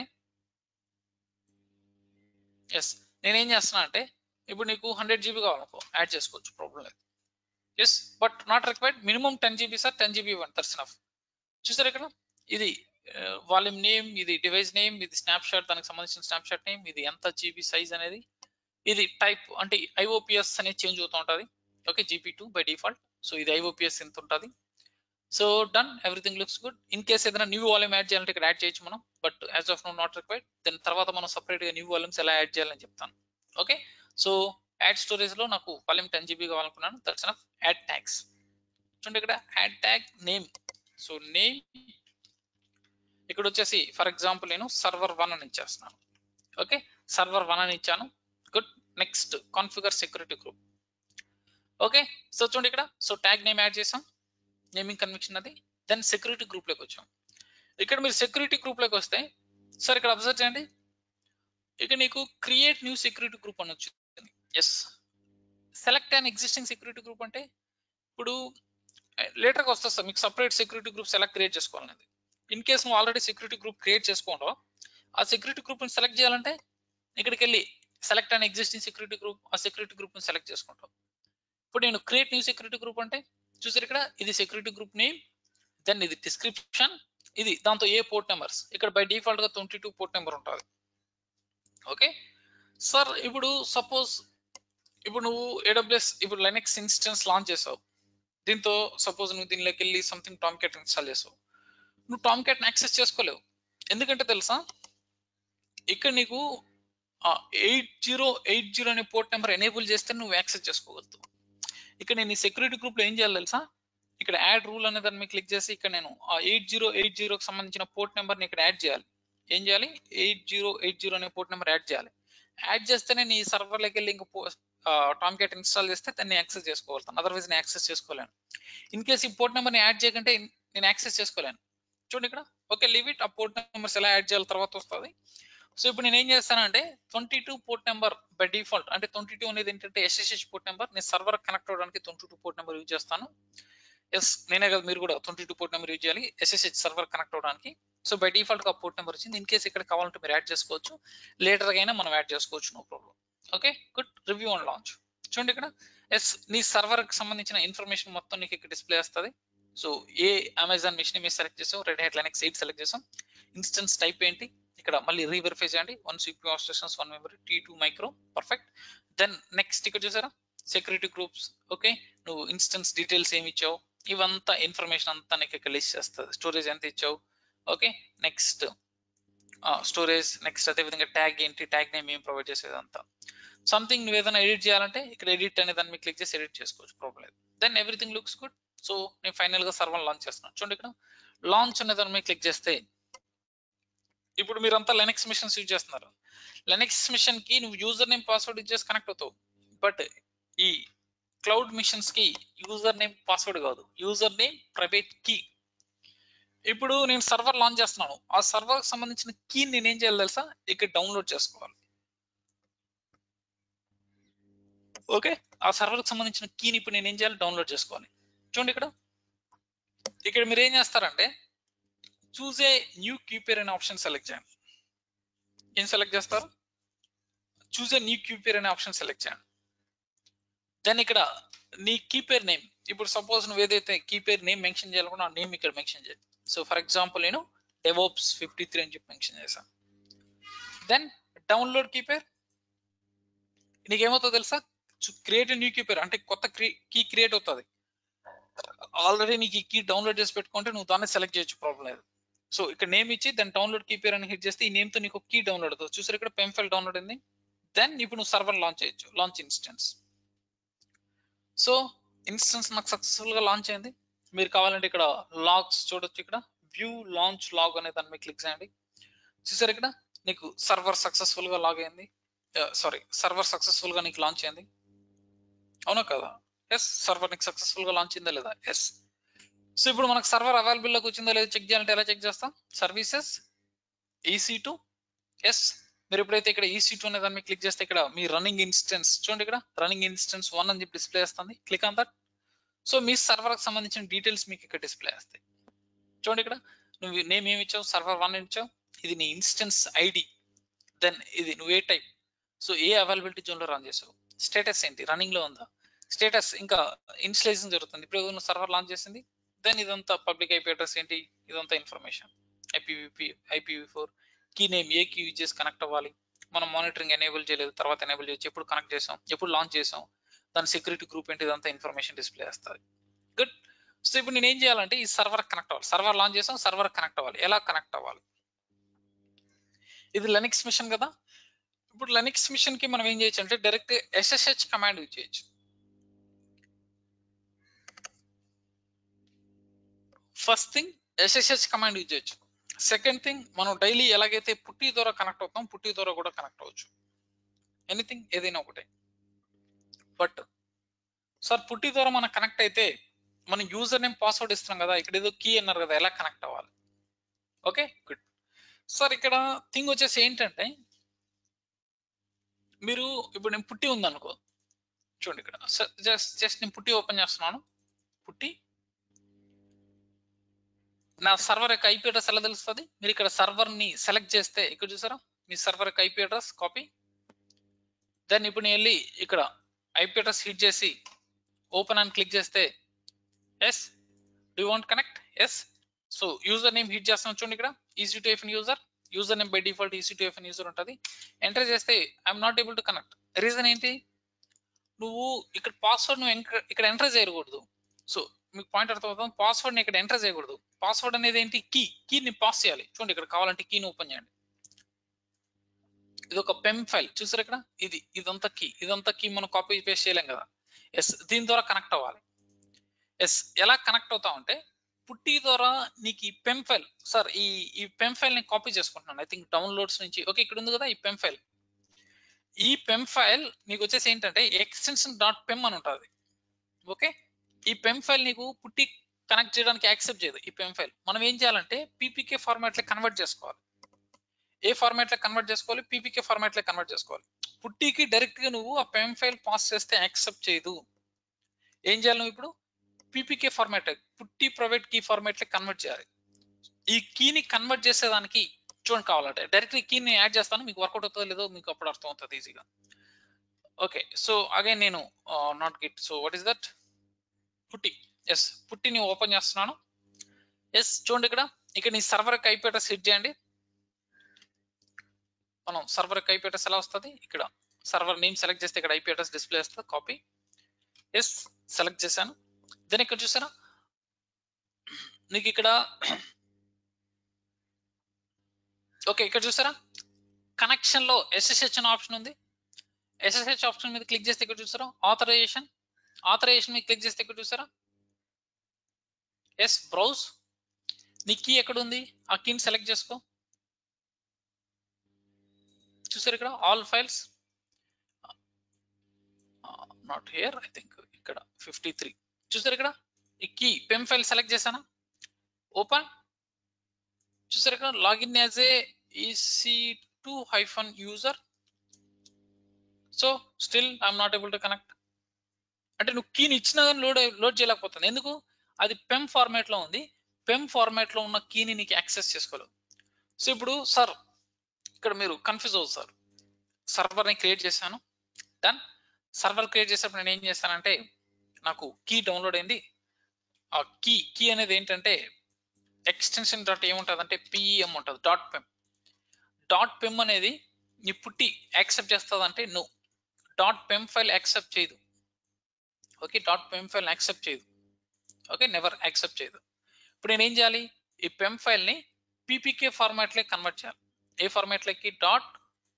ఎస్ నేనేం చేస్తున్నా అంటే ఇప్పుడు నీకు హండ్రెడ్ జీబీ కావాలనుకో యాడ్ చేసుకోవచ్చు ప్రాబ్లం లేదు yes but not required minimum ten GB sir ten GB ఇవ్వండి దర్శన్ ఆఫ్ చూసారు ఇక్కడ ఇది వాల్యూమ్ నేమ్ ఇది డివైస్ నేమ్ ఇది స్నాప్ షాట్ దానికి సంబంధించిన స్నాప్ షాట్ నేమ్ ఇది ఎంత జీబీ సైజ్ అనేది ఇది టైప్ అంటే ఐఓపిఎస్ అనేది చేంజ్ అవుతూ ఉంటుంది okay GP two by default so ఇది ఐఓపిఎస్ ఎంత ఉంటుంది so done everything looks good in case ఏదైనా న్యూ వాల్యూమ్ యాడ్ చేయాలంటే ఇక్కడ యాడ్ చేయొచ్చు మనం but as of no not required then తర్వాత మనం సపరేట్ గా న్యూ వాల్యూమ్స్ ఎలా యాడ్ చేయాలని చెప్తాను ఓకే సో యాడ్ స్టోరేజ్ లో నాకు వాల్యూమ్ టెన్ జీబీ కావాలనుకున్నాను దట్స్ ఆఫ్ యాడ్ ట్యాగ్స్ చూడండి ఇక్కడ add tag name so name ఇక్కడ వచ్చేసి ఫర్ ఎగ్జాంపుల్ నేను సర్వర్ వన్ అని ఇచ్చేస్తున్నాను ఓకే సర్వర్ వన్ అని ఇచ్చాను good next configure security group okay so చూడండి ఇక్కడ సో ట్యాగ్ నేమ్ యాడ్ చేసాం నేమింగ్ కన్విక్షన్ అది దెన్ సెక్యూరిటీ గ్రూప్ లోకి వచ్చాం ఇక్కడ మీరు సెక్యూరిటీ గ్రూప్ లోకి వస్తే సార్ ఇక్కడ అబ్జర్వ్ చేయండి ఇక నీకు క్రియేట్ న్యూ సెక్యూరిటీ గ్రూప్ అని వచ్చింది yes select and existing security group అంటే ఇప్పుడు లేటర్గా వస్తుంది సార్ మీకు సపరేట్ సెక్యూరిటీ గ్రూప్స్ ఎలా క్రియేట్ చేసుకోవాలనేది ఇన్ కేస్ నువ్వు ఆల్రెడీ సెక్యూరిటీ గ్రూప్ క్రియేట్ చేసుకుంటావు ఆ సెక్యూరిటీ గ్రూప్ని సెలెక్ట్ చేయాలంటే ఇక్కడికి వెళ్ళి select and existing security group ఆ సెక్యూరిటీ గ్రూప్ని సెలెక్ట్ చేసుకుంటావు ఇప్పుడు నేను క్రియేట్ న్యూ సెక్యూరిటీ గ్రూప్ అంటే చూసారు ఇక్కడ ఇది సెక్యూరిటీ గ్రూప్ నేమ్ దెన్ ఇది డిస్క్రిప్షన్ ఇది దాంతో ఏ పోర్ట్ నెంబర్స్ ఇక్కడ బై డిఫాల్ట్ గా ట్వంటీ టూ పోర్ట్ నెంబర్ ఉంటుంది ఓకే సార్ ఇప్పుడు సపోజ్ ఇప్పుడు నువ్వు ఏడబ్ల్యూఎస్ ఇప్పుడు లైనెక్స్ ఇన్స్టెన్స్ లాంచ్ చేసావు దీంతో సపోజ్ నువ్వు దీనిలోకి వెళ్ళి సంథింగ్ టామ్ క్యాట్ ఇన్స్టాల్ చేసావు నువ్వు టామ్ క్యాట్ యాక్సెస్ చేసుకోలేవు ఎందుకంటే తెలుసా ఇక్కడ నీకు ఎయిట్ జీరో ఎయిట్ జీరో అనే పోర్ట్ నెంబర్ ఎనేబుల్ చేస్తే నువ్వు యాక్సెస్ చేసుకోగలుగుతావు ఇక్కడ నేను ఈ సెక్యూరిటీ గ్రూప్ లో ఏం చేయాలి తెలుసా ఇక్కడ యాడ్ రూల్ అనే దాన్ని క్లిక్ చేసి ఇక్కడ నేను ఆ ఎయిట్ జీరో ఎయిట్ జీరోకి సంబంధించిన పోర్ట్ నెంబర్ని ఇక్కడ యాడ్ చేయాలి ఏం చేయాలి ఎయిట్ జీరో ఎయిట్ జీరో అనే పోర్ట్ నెంబర్ యాడ్ చేయాలి యాడ్ చేస్తేనే నీ సర్వర్లోకి వెళ్ళి ఇంకా టామ్ క్యాట్ ఇన్స్టాల్ చేస్తే దాన్ని యాక్సెస్ చేసుకోగలుగుతాను అదర్వైజ్ నేను యాక్సెస్ చేసుకోలేను ఇన్ కేస్ ఈ పోర్ట్ నెంబర్ని యాడ్ చేయకుంటే నేను యాక్సెస్ చేసుకోలేను చూడండి ఇక్కడ ఓకే లీవ్ ఇట్ ఆ పోర్ట్ నెంబర్స్ ఎలా యాడ్ చేయాలి తర్వాత వస్తుంది సో ఇప్పుడు నేను ఏం చేస్తానంటే twenty two port number by default అంటే ట్వంటీ టూ అనేది ఏంటంటే ఎస్ఎస్హెచ్ పోర్ట్ నెంబర్ నేను సర్వర్ కనెక్ట్ అవ్వడానికి twenty two port number use చేస్తాను ఎస్ నేనే కదా మీరు కూడా twenty two port number use చేయాలి ఎస్ఎస్హెచ్ సర్వర్ కనెక్ట్ అవ్వడానికి సో బై డిఫాల్ట్ గా పోర్ట్ నెంబర్ వచ్చింది ఇన్ కేసు ఇక్కడ కావాలంటే మీరు యాడ్ చేసుకోవచ్చు లేటర్ అయినా మనం యాడ్ చేసుకోవచ్చు no problem okay good review and launch చూడండి ఇక్కడ ఎస్ నీ సర్వర్ కి సంబంధించిన ఇన్ఫర్మేషన్ మొత్తం నీకు ఇక్కడ డిస్ప్లే వస్తుంది సో ఏ అమెజాన్ మిషన్ మీరు సెలెక్ట్ చేసాం red hat Linux eight select చేసాం ఇన్స్టెన్స్ టైప్ ఏంటి ఇక్కడ మళ్ళీ రీవెరిఫై చేయండి వన్ సిపి ఆస్ట్రేషన్స్ one memory T two micro perfect then next ఇక్కడ చూసారా సెక్యూరిటీ గ్రూప్స్ ఓకే నువ్వు ఇన్స్టెన్స్ డీటెయిల్స్ ఏమి ఇచ్చావు ఇవంతా ఇన్ఫర్మేషన్ అంతా నీకు ఇక్కడ లిస్ట్ చేస్తుంది స్టోరేజ్ ఎంత ఇచ్చావు ఓకే నెక్స్ట్ స్టోరేజ్ నెక్స్ట్ అదే విధంగా ట్యాగ్ ఏంటి ట్యాగ్ నేమ్ ఏం ప్రొవైడ్ చేసేది అంతా సంథింగ్ నువ్వు ఏదైనా ఎడిట్ చేయాలంటే ఇక్కడ ఎడిట్ అనే దాన్ని క్లిక్ చేసి ఎడిట్ చేసుకోవచ్చు ప్రాబ్లం లేదు then everything looks good so నేను ఫైనల్ గా సర్వర్ లాంచ్ చేస్తున్నాను చూడండి ఇక్కడ లాంచ్ అనే దాని మీద క్లిక్ చేస్తే ఇప్పుడు మీరంతా లెనెక్స్ మిషన్స్ యూజ్ చేస్తున్నారు లెనెక్స్ మిషన్ కి నువ్వు యూజర్ నేమ్ పాస్వర్డ్ యూజ్ చేసి కనెక్ట్ అవుతావు బట్ ఈ క్లౌడ్ మిషన్స్ కి యూజర్ నేమ్ పాస్వర్డ్ కాదు యూజర్ నేమ్ ప్రైవేట్ కీ ఇప్పుడు నేను సర్వర్ లాంచ్ చేస్తున్నాను ఆ సర్వర్ కి సంబంధించిన కీ నేను ఏం చేయాలి తెలుసా ఇక్కడ డౌన్లోడ్ చేసుకోవాలి ఓకే ఆ సర్వర్ కి సంబంధించిన కీని ఇప్పుడు నేను ఏం చేయాలి డౌన్లోడ్ చేసుకోవాలి చూడండి ఇక్కడ ఇక్కడ మీరు ఏం చేస్తారంటే చూజ్ ఏ న్యూ క్యూపేర్ అనే ఆప్షన్ సెలెక్ట్ చేయండి ఏం సెలెక్ట్ చేస్తారు చూజ్ ఏ న్యూ క్యూపేర్ అనే ఆప్షన్ సెలెక్ట్ చేయండి దెన్ ఇక్కడ నీ కీపేర్ నేమ్ ఇప్పుడు సపోజ్ నువ్వు ఏదైతే కీపేర్ నేమ్ మెన్షన్ చేయాలనుకున్నా ఆ నేమ్ ఇక్కడ మెన్షన్ చేయాలి సో ఫర్ ఎగ్జాంపుల్ నేను డెవోప్స్ ఫిఫ్టీ త్రీ అని చెప్పి మెన్షన్ చేశాను దెన్ డౌన్లోడ్ కీపేర్ నీకేమవుతుందో తెలుసా క్రియేట్ న్యూ కీపేర్ అంటే కొత్త కీ క్రియేట్ అవుతుంది ఆల్రెడీ నీకు ఈ కీ డౌన్లోడ్ చేసి పెట్టుకుంటే నువ్వు దాన్ని సెలెక్ట్ చేయొచ్చు ప్రాబ్లం లేదు సో ఇక్కడ నేమ్ ఇచ్చి దాని డౌన్లోడ్ కీపేర్ అని హిట్ చేస్తే ఈ నేమ్ తో నీకు కీ డౌన్లోడ్ అవుతుంది చూసారు ఇక్కడ పెంఫైల్ డౌన్లోడ్ అయింది దెన్ ఇప్పుడు నువ్వు సర్వర్ లాంచ్ చేయొచ్చు లాంచ్ ఇన్స్టెన్స్ సో ఇన్స్టెన్స్ నాకు సక్సెస్ఫుల్ గా లాంచ్ అయింది మీరు కావాలంటే ఇక్కడ లాగ్స్ చూడొచ్చు ఇక్కడ వ్యూ లాంచ్ లాగ్ అనే దాని మీద క్లిక్ చేయండి చూసారు ఇక్కడ నీకు సర్వర్ సక్సెస్ఫుల్ గా లాగ్ అయింది సారీ సర్వర్ సక్సెస్ఫుల్ గా నీకు లాంచ్ అయింది అవునా కదా ఎస్ సర్వర్ నీకు సక్సెస్ఫుల్ గా లాంచ్ అయిందా లేదా ఎస్ సో ఇప్పుడు మనకు సర్వర్ అవైలబుల్ లోకి వచ్చిందా లేదా చెక్ చేయాలంటే ఎలా చెక్ చేస్తాం సర్వీసెస్ ఈసీ టూ ఎస్ మీరు ఎప్పుడైతే ఇక్కడ ఈసీ టూ అనే దాన్ని క్లిక్ చేస్తే ఇక్కడ మీ రన్నింగ్ ఇన్స్టెన్స్ చూడండి ఇక్కడ రన్నింగ్ ఇన్స్టెన్స్ వన్ అని చెప్పి డిస్ప్లే వస్తుంది క్లిక్ ఆన్ దట్ సో మీ సర్వర్ కి సంబంధించిన డీటెయిల్స్ మీకు ఇక్కడ డిస్ప్లే వస్తాయి చూడండి ఇక్కడ నువ్వు నేమ్ ఏమి ఇచ్చావు సర్వర్ వన్ ఇచ్చావు ఇది నీ ఇన్స్టెన్స్ ఐడి దెన్ ఇది నువ్వు ఏ టైప్ సో ఏ అవైలబిలిటీ జోన్ లో రన్ చేసావు స్టేటస్ ఏంటి రన్నింగ్ లో ఉందా స్టేటస్ ఇంకా ఇన్స్టలేషన్ జరుగుతుంది ఇప్పుడు నువ్వు సర్వర్ లాంచ్ చేసింది దెన్ ఇదంతా పబ్లిక్ ఐపీ అడ్రస్ ఏంటి ఇదంతా ఇన్ఫర్మేషన్ ఐపీవీపీ ఐపీవీ ఫోర్ కీ నేమ్ ఏ కీ యూజ్ చేసి కనెక్ట్ అవ్వాలి మనం మానిటరింగ్ ఎనేబుల్ చేయలేదు తర్వాత ఎనేబుల్ చేయొచ్చు ఎప్పుడు కనెక్ట్ చేసాం ఎప్పుడు లాంచ్ చేసాం దాని సెక్యూరిటీ గ్రూప్ ఏంటి ఇదంతా ఇన్ఫర్మేషన్ డిస్ప్లే వస్తుంది గుడ్ సో ఇప్పుడు నేను ఏం చేయాలంటే ఈ సర్వర్ కనెక్ట్ అవ్వాలి సర్వర్ లాంచ్ చేసాం సర్వర్ కనెక్ట్ అవ్వాలి ఎలా కనెక్ట్ అవ్వాలి ఇది లెనిక్స్ మిషన్ కదా ఇప్పుడు లెనిక్స్ మిషన్ కి మనం ఏం చేయొచ్చు అంటే డైరెక్ట్ ఎస్ఎస్హెచ్ కమాండ్ యూజ్ చేయొచ్చు first thing SSH command use చేయొచ్చు సెకండ్ థింగ్ మనం డైలీ ఎలాగైతే పుట్టి ద్వారా కనెక్ట్ అవుతాం పుట్టి ద్వారా కూడా కనెక్ట్ అవ్వచ్చు ఎనీథింగ్ ఏదైనా ఒకటే బట్ సార్ పుట్టి ద్వారా మనం కనెక్ట్ అయితే మనం యూజర్ నేమ్ పాస్వర్డ్ ఇస్తున్నాం కదా ఇక్కడ ఏదో కీ అన్నారు కదా ఎలా కనెక్ట్ అవ్వాలి ఓకే గుడ్ సార్ ఇక్కడ థింగ్ వచ్చేసి ఏంటంటే మీరు ఇప్పుడు నేను పుట్టి ఉందనుకో చూడండి ఇక్కడ జస్ట్ జస్ట్ నేను పుట్టి ఓపెన్ చేస్తున్నాను పుట్టి నా సర్వర్ యొక్క ఐపీ అడ్రస్ ఎలా తెలుస్తుంది మీరు ఇక్కడ సర్వర్ ని సెలెక్ట్ చేస్తే ఇక్కడ చూసారా మీ సర్వర్ యొక్క ఐపీ అడ్రస్ కాపీ దెన్ ఇప్పుడు నేను వెళ్ళి ఇక్కడ ఐపీ అడ్రస్ హిట్ చేసి ఓపెన్ అని క్లిక్ చేస్తే yes do want connect yes so user name hit చేస్తాను చూడండి ఇక్కడ EC two F user user name by default EC two F user ఉంటుంది ఎంటర్ చేస్తే I'm not able to connect reason ఏంటి నువ్వు ఇక్కడ పాస్వర్డ్ నువ్వు ఎంటర్ ఇక్కడ ఎంటర్ చేయకూడదు సో మీకు పాయింట్ అర్థమవుతుంది పాస్వర్డ్ ని ఇక్కడ ఎంటర్ చేయకూడదు పాస్వర్డ్ అనేది ఏంటి కీ కీని పాస్ చేయాలి చూడండి ఇక్కడ కావాలంటే కీని ఓపెన్ చేయండి ఇది ఒక పెమ్ ఫైల్ చూసారు ఇక్కడ ఇది ఇదంతా కీ ఇదంతా కీ మనం కాపీ పేస్ట్ చేయలేం కదా ఎస్ దీని ద్వారా కనెక్ట్ అవ్వాలి ఎస్ ఎలా కనెక్ట్ అవుతామంటే పుట్టి ద్వారా నీకు ఈ పెమ్ ఫైల్ సార్ ఈ ఈ పెమ్ ఫైల్ ని కాపీ చేసుకుంటున్నాను ఐ థింక్ డౌన్లోడ్స్ నుంచి ఓకే ఇక్కడ ఉంది కదా ఈ పెమ్ ఫైల్ ఈ పెమ్ ఫైల్ నీకు వచ్చేసి ఏంటంటే ఎక్స్టెన్షన్ డాట్ పెమ్ అని ఉంటుంది ఓకే ఈ పెమ్ ఫైల్ నీకు పుట్టి కనెక్ట్ చేయడానికి యాక్సెప్ట్ చేయదు ఈ పెమ్ ఫైల్ మనం ఏం చేయాలంటే పీపీకే ఫార్మాట్ లో కన్వర్ట్ చేసుకోవాలి ఏ ఫార్మాట్ లో కన్వర్ట్ చేసుకోవాలి పీపీకే ఫార్మాట్ లో కన్వర్ట్ చేసుకోవాలి పుట్టికి డైరెక్ట్ గా నువ్వు ఆ పెమ్ ఫైల్ పాస్ చేస్తే యాక్సెప్ట్ చేయదు ఏం చేయాలి నువ్వు ఇప్పుడు PPK format PuTTY private key format లో కన్వర్ట్ చేయాలి ఈ కీని కన్వర్ట్ చేసేదానికి చూడండి కావాలంటే డైరెక్ట్లీ కీని యాడ్ చేస్తాను మీకు వర్కౌట్ అవుతుందో లేదో మీకు అప్పుడు అర్థం అవుతుంది ఈజీగా ఓకే సో అగైన్ నేను not get so what is that PuTTY yes పుట్టిని ఓపెన్ చేస్తున్నాను ఎస్ చూడండి ఇక్కడ ఇక్కడ నీ సర్వర్ ఐపీ అడ్రస్ సెట్ చేయండి మనం సర్వర్ ఐపీ అడ్రస్ ఎలా వస్తుంది ఇక్కడ సర్వర్ నేమ్ సెలెక్ట్ చేస్తే ఇక్కడ ఐపీ అడ్రస్ డిస్ప్లే వస్తుంది కాపీ ఎస్ సెలెక్ట్ చేశాను దెన్ ఇక్కడ చూసారా నీకు ఇక్కడ ఓకే ఇక్కడ చూసారా కనెక్షన్ లో ఎస్ఎస్హెచ్ అనే ఆప్షన్ ఉంది ఎస్ఎస్హెచ్ ఆప్షన్ మీద క్లిక్ చేస్తే ఇక్కడ చూసారా ఆథరైజేషన్ ఆథరైజేషన్ మీద క్లిక్ చేస్తే ఇక్కడ చూసారా ఎస్ బ్రౌజ్ నీ కీ ఎక్కడ ఉంది ఆ కీని సెలెక్ట్ చేసుకో చూసారు ఇక్కడ all files not here I think ఇక్కడ ఫిఫ్టీ త్రీ చూసారు ఇక్కడ ఈ కీ పెమ్ ఫైల్ సెలెక్ట్ చేశానా ఓపెన్ చూసారు ఇక్కడ login as a EC two hyphen user so still I'm not able to connect అంటే నువ్వు కీని ఇచ్చినా కానీ లోడ్ లోడ్ చేయలేకపోతుంది ఎందుకు అది పెమ్ ఫార్మాట్ లో ఉంది పెమ్ ఫార్మాట్ లో ఉన్న కీని నీకు యాక్సెస్ చేసుకోలేవు సో ఇప్పుడు సార్ ఇక్కడ మీరు కన్ఫ్యూజ్ అవుతుంది సార్ సర్వర్ ని క్రియేట్ చేశాను డన్ సర్వర్ క్రియేట్ చేసినప్పుడు నేను ఏం చేస్తానంటే నాకు కీ డౌన్లోడ్ అయింది ఆ కీ కీ అనేది ఏంటంటే ఎక్స్టెన్షన్ డాట్ ఏముంటుంది అంటే పిఈఎం ఉంటుంది డాట్ పెమ్ డాట్ పెమ్ అనేది నీ పుట్టి యాక్సెప్ట్ చేస్తుంది అంటే no dot PEM file accept చేయదు okay dot PEM file accept చేయదు ఓకే నెవర్ యాక్సెప్ట్ చేయదు ఇప్పుడు నేను ఏం చేయాలి ఈ పెమ్ ఫైల్ ని పీపీకే ఫార్మాట్ లో కన్వర్ట్ చేయాలి ఏ ఫార్మాట్ లోకి dot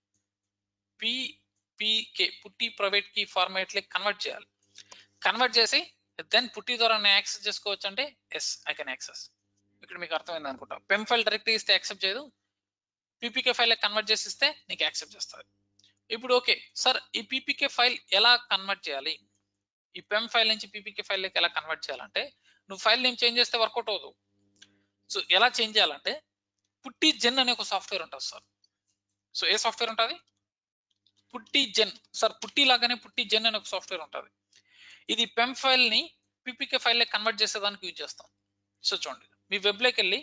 PPK PuTTY private key format లో కన్వర్ట్ చేయాలి కన్వర్ట్ చేసి దెన్ పుట్టి ద్వారా నేను యాక్సెస్ చేసుకోవచ్చు అంటే ఎస్ ఐ కెన్ యాక్సెస్ ఇక్కడ మీకు అర్థమైంది అనుకుంటా పెమ్ ఫైల్ డైరెక్ట్ ఇస్తే యాక్సెప్ట్ చేయదు పీపీకే ఫైల్ కన్వర్ట్ చేసి ఇస్తే నీకు యాక్సెప్ట్ చేస్తుంది ఇప్పుడు ఓకే సార్ ఈ పీపీకే ఫైల్ ఎలా కన్వర్ట్ చేయాలి ఈ పెమ్ ఫైల్ నుంచి పీపీకే ఫైల్ లోకి ఎలా కన్వర్ట్ చేయాలంటే నువ్వు ఫైల్ నేమ్ చేంజ్ చేస్తే వర్కౌట్ అవ్వదు సో ఎలా చేంజ్ చేయాలంటే పుట్టి జెన్ అనే ఒక సాఫ్ట్వేర్ ఉంటుంది సార్ సో ఏ సాఫ్ట్వేర్ ఉంటుంది పుట్టి జెన్ సార్ పుట్టి లాగానే పుట్టి జెన్ అనే ఒక సాఫ్ట్వేర్ ఉంటుంది ఇది పెమ్ ఫైల్ ని పీపీకే ఫైల్ కన్వర్ట్ చేసేదానికి యూజ్ చేస్తాం సో చూడండి మీ వెబ్ లోకి వెళ్ళి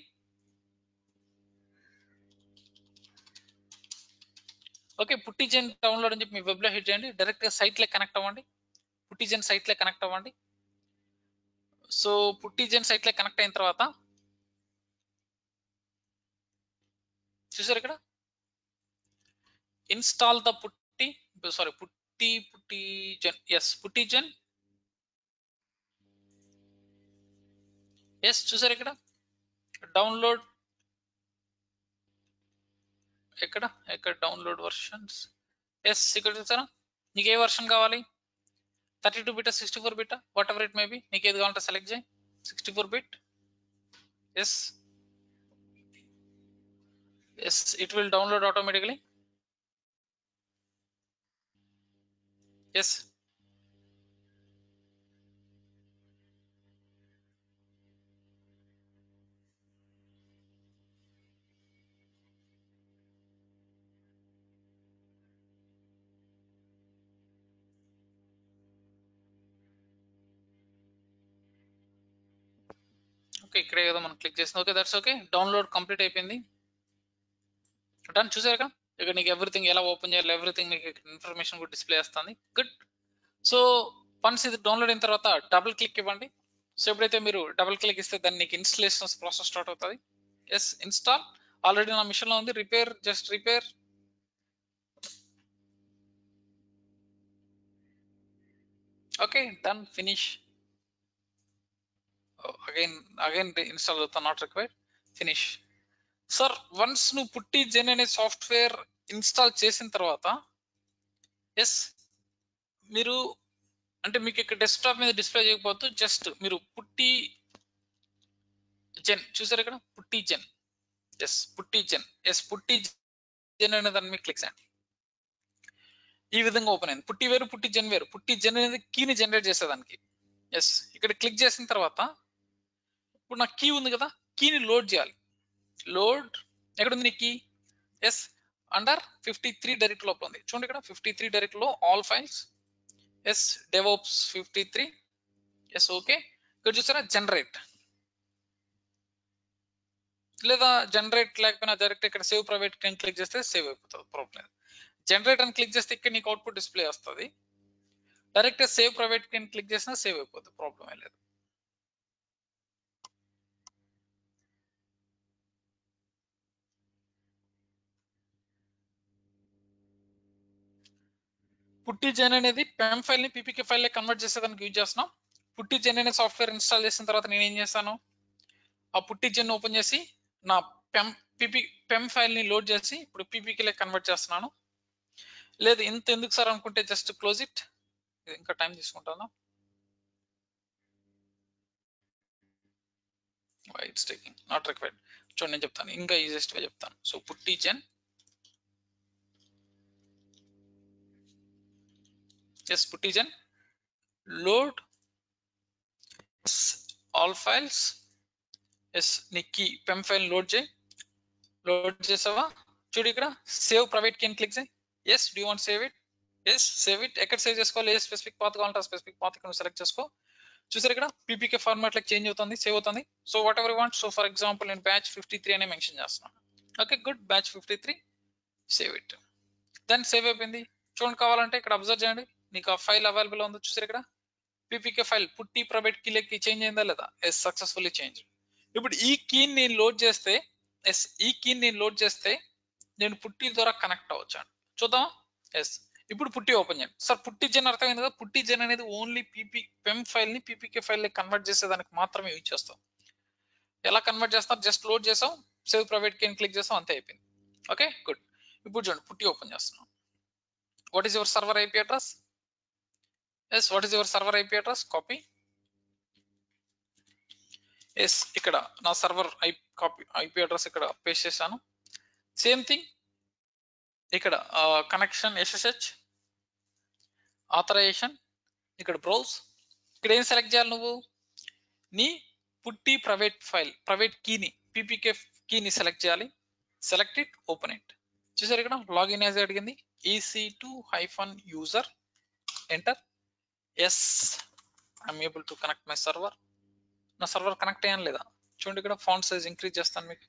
ఓకే పుట్టి జెన్ డౌన్లోడ్ అని చెప్పి మీ వెబ్ లో హిట్ చేయండి డైరెక్ట్ గా సైట్ లో కనెక్ట్ అవ్వండి పుట్టి జెన్ సైట్ లో కనెక్ట్ అవ్వండి సో పుట్టి జెన్ సైట్ లో కనెక్ట్ అయిన తర్వాత చూసారు ఇక్కడ ఇన్స్టాల్ ద పుట్టి సారీ పుట్టి పుట్టి PuTTYgen yes PuTTYgen yes చూసారు ఇక్కడ డౌన్లోడ్ ఎక్కడ ఎక్కడ డౌన్లోడ్ వర్షన్స్ ఎస్ ఇక్కడ చూసారా నీకు ఏ వర్షన్ కావాలి thirty two bit sixty four bit whatever it maybe నీకు ఏది కావాలంటే సెలెక్ట్ చేయి sixty four bit yes yes it will download automatically yes okay ఇక్కడే కదా మనం క్లిక్ చేసింది okay that's okay download complete అయిపోయింది డన్ చూసారు కదా ఇక్కడ నీకు ఎవ్రీథింగ్ ఎలా ఓపెన్ చేయాలి ఎవ్రీథింగ్ నీకు ఇన్ఫర్మేషన్ కూడా డిస్ప్లే వస్తుంది గుడ్ సో వన్స్ ఇది డౌన్లోడ్ అయిన తర్వాత డబుల్ క్లిక్ ఇవ్వండి సో ఎప్పుడైతే మీరు డబుల్ క్లిక్ ఇస్తే దాన్ని నీకు ఇన్స్టలేషన్స్ ప్రాసెస్ స్టార్ట్ అవుతుంది ఎస్ ఇన్స్టాల్ ఆల్రెడీ నా మిషన్ లో ఉంది repair just repair okay done finish again again install అవుతా not required finish sir once నువ్వు పుట్టి జెన్ అనే సాఫ్ట్వేర్ ఇన్స్టాల్ చేసిన తర్వాత ఎస్ మీరు అంటే మీకు ఇక్కడ డెస్క్టాప్ మీద డిస్ప్లే చేయకపోతే జస్ట్ మీరు పుట్టి జెన్ చూసారు ఇక్కడ పుట్టి PuTTYgen yes PuTTYgen yes PuTTYgen అనే దాన్ని మీకు క్లిక్ చేయండి ఈ విధంగా ఓపెన్ అయింది పుట్టి వేరు పుట్టి జెన్ వేరు పుట్టి జెన్ అనేది కీని జనరేట్ చేసేదానికి ఎస్ ఇక్కడ క్లిక్ చేసిన తర్వాత ఇప్పుడు నాకు కీ ఉంది కదా కీని లోడ్ చేయాలి లోడ్ ఎక్కడ ఉంది నీ key yes under fifty three direct లోపల ఉంది చూడండి ఇక్కడ ఫిఫ్టీ త్రీ డైరెక్ట్ లో all files yes DevOps fifty three yes okay ఇక్కడ చూసారా జనరేట్ లేదా జనరేట్ లేకపోయినా డైరెక్ట్ ఇక్కడ సేవ్ ప్రైవేట్ క్లిక్ చేస్తే సేవ్ అయిపోతుంది ప్రాబ్లం లేదు జనరేట్ అని క్లిక్ చేస్తే ఇక్కడ నీకు అవుట్పుట్ డిస్ప్లే వస్తుంది డైరెక్ట్ సేవ్ ప్రైవేట్ క్లిక్ చేసినా సేవ్ అయిపోతుంది ప్రాబ్లం ఏం లేదు పుట్టి జెన్ అనేది పెమ్ ఫైల్ ని పీపీకే ఫైల్ లో కన్వర్ట్ చేసేదానికి యూజ్ చేస్తున్నాం పుట్టి జెన్ అనే సాఫ్ట్వేర్ ఇన్స్టాల్ చేసిన తర్వాత నేను ఏం చేస్తాను ఆ పుట్టి జెన్ ఓపెన్ చేసి నా పెమ్ పీపీ పెమ్ ఫైల్ ని లోడ్ చేసి ఇప్పుడు పీపీకే కన్వర్ట్ చేస్తున్నాను లేదు ఇంత ఎందుకు సార్ అనుకుంటే జస్ట్ క్లోజ్ ఇట్ ఇంకా టైం తీసుకుంటాను ఇట్స్ టేకింగ్ నాట్ రిక్వైర్డ్ చూడండి నేను చెప్తాను ఇంకా ఈజియెస్ట్ గా చెప్తాను so PuTTYgen yes PuTTYgen load all files yes నీకు పెమ్ ఫైల్ లోడ్ చేయి లోడ్ చేసావా చూడు ఇక్కడ సేవ్ ప్రైవేట్ కి క్లిక్ చేయి yes do want save it yes save it ఎక్కడ సేవ్ చేసుకోవాలి ఏ స్పెసిఫిక్ పాత్ కావాలంటే ఆ స్పెసిఫిక్ పాత్ ఇక్కడ సెలెక్ట్ చేసుకో చూసారు ఇక్కడ పీపీకే ఫార్మాట్ లకి చేంజ్ అవుతుంది సేవ్ అవుతుంది so whatever want so for example నేను బ్యాచ్ ఫిఫ్టీ త్రీ అనే మెన్షన్ చేస్తున్నాను okay good batch fifty three save it then save అయిపోయింది చూడండి కావాలంటే ఇక్కడ అబ్జర్వ్ చేయండి నీకు ఆ ఫైల్ అవైలబుల్ ఉందో చూసారు ఇక్కడ PPK file PuTTY private key లెక్కి చేంజ్ అయిందా లేదా ఎస్ సక్సెస్ఫుల్లీ చేంజ్ ఇప్పుడు ఈ కీని నేను లోడ్ చేస్తే ఎస్ ఈ కీని నేను లోడ్ చేస్తే నేను పుట్టి ద్వారా కనెక్ట్ అవ్వచ్చాను చూద్దామా ఎస్ ఇప్పుడు పుట్టి ఓపెన్ చేయండి సార్ పుట్టి జెన్ అర్థమైంది కదా పుట్టి జెన్ అనేది ఓన్లీ పీపీ పెమ్ ఫైల్ ని పీపీకే ఫైల్ కన్వర్ట్ చేసేదానికి మాత్రమే యూజ్ చేస్తాం ఎలా కన్వర్ట్ చేస్తాం జస్ట్ లోడ్ చేసాం సేవ్ ప్రైవేట్ కి క్లిక్ చేసాం అంతే అయిపోయింది ఓకే గుడ్ ఇప్పుడు చూడండి పుట్టి ఓపెన్ చేస్తున్నాం what is your server IP address yes what is your server IP address copy yes ఇక్కడ నా server I copy IP address ఇక్కడ పేస్ట్ చేశాను సేమ్ థింగ్ ఇక్కడ కనెక్షన్ ఎస్ఎస్హెచ్ ఆథరైజేషన్ ఇక్కడ బ్రౌజ్ ఇక్కడ ఏం సెలెక్ట్ చేయాలి నువ్వు నీ పుట్టి ప్రైవేట్ ఫైల్ ప్రైవేట్ కీని పీపీకే కీని సెలెక్ట్ చేయాలి సెలెక్ట్ ఇట్ ఓపెన్ ఇట్ చూసారు ఇక్కడ లాగిన్ యాజ్ అడిగింది EC two hyphen user enter yes I'm able to connect my server నా సర్వర్ కనెక్ట్ అయ్యాను లేదా చూడండి ఇక్కడ ఫాంట్ సైజ్ ఇంక్రీజ్ చేస్తాను మీకు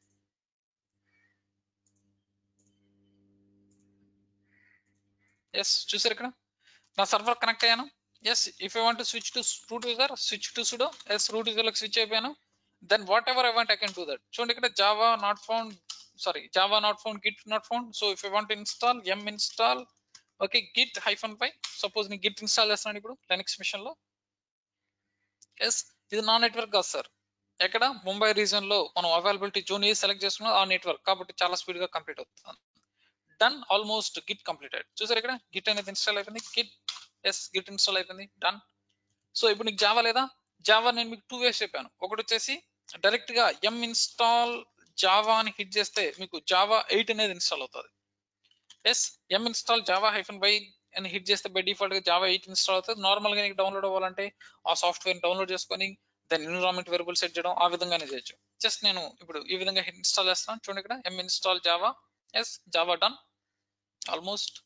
ఎస్ చూసారు ఇక్కడ నా సర్వర్ కనెక్ట్ అయ్యాను yes if I want switch to root user switch to sudo yes root user లోకి స్విచ్ అయిపోయాను then whatever I want I can do that చూడండి ఇక్కడ Java not found sorry Java not found git not found so if I want install yum install okay git hyphen పై suppose నేను git install చేస్తున్నాను ఇప్పుడు లెనిక్స్ machine లో yes ఇది నా network కాదు సార్ ఎక్కడ ముంబై రీజన్ లో మనం అవైలబిలిటీ జోన్ ఏ సెలెక్ట్ చేస్తున్నాం ఆ నెట్వర్క్ కాబట్టి చాలా స్పీడ్ గా కంప్లీట్ అవుతుంది డన్ ఆల్మోస్ట్ గిట్ కంప్లీటెడ్ చూసారు ఇక్కడ గిట్ అనేది ఇన్స్టాల్ అయిపోయింది గిట్ ఎస్ గిట్ ఇన్స్టాల్ అయిపోయింది డన్ సో ఇప్పుడు నీకు జావా లేదా జావా నేను మీకు టూ వేస్ చెప్పాను ఒకటి వచ్చేసి డైరెక్ట్ గా ఎం ఇన్స్టాల్ జావా అని హిట్ చేస్తే మీకు జావా ఎయిట్ అనేది ఇన్స్టాల్ అవుతుంది yes yum install Java hyphen by అని హిట్ చేస్తే బై డిఫాల్ట్ గా జావా ఎయిట్ ఇన్స్టాల్ అవుతుంది నార్మల్ గా నీకు డౌన్లోడ్ అవ్వాలంటే ఆ సాఫ్ట్వేర్ డౌన్లోడ్ చేసుకొని దాని ఎన్విరాన్మెంట్ వేరియబుల్ సెట్ చేయడం ఆ విధంగానే చేయొచ్చు జస్ట్ నేను ఇప్పుడు ఈ విధంగా ఇన్స్టాల్ చేస్తాను చూడండి ఇక్కడ yum install Java yes Java done almost